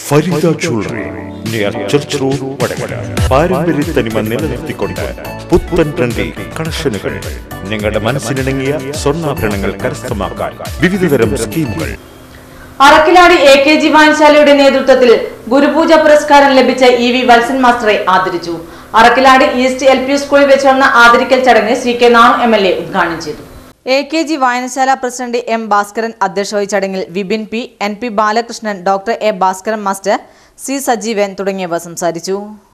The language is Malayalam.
Farida jewellery near church road Vadakara പാരമ്പര്യ തനിമ നിലനിർത്തിക്കൊണ്ട് പുത്തൻ ട്രെൻഡി കളക്ഷനുകൾ നിങ്ങളുടെ മനസ്സിനിണങ്ങിയ സ്വർണ്ണാഭരണങ്ങൾ കരസ്ഥമാക്കാൻ വിവിധതരം സ്കീമുകൾ അറക്കിലാടി എ കെ ജി വായനശാലയുടെ നേതൃത്വത്തിൽ ഗുരുപൂജ പുരസ്കാരം ലഭിച്ച ഇ വി വത്സൻ മാസ്റ്ററെ ആദരിച്ചു അറക്കിലാടി ഈസ്റ്റ് എൽ പി സ്കൂളിൽ വെച്ച് നടന്ന ആദരിക്കൽ ചടങ്ങ് C K Nanu M L A ഉദ്ഘാടനം ചെയ്തു എ കെ ജി വായനശാല പ്രസിഡന്റ് എം ഭാസ്കരൻ അധ്യക്ഷ വഹിച്ച ചടങ്ങിൽ Vipin P N P Balakrishnan doctor A Bhaskaran master C Sajeevan തുടങ്ങിയവർ സംസാരിച്ചു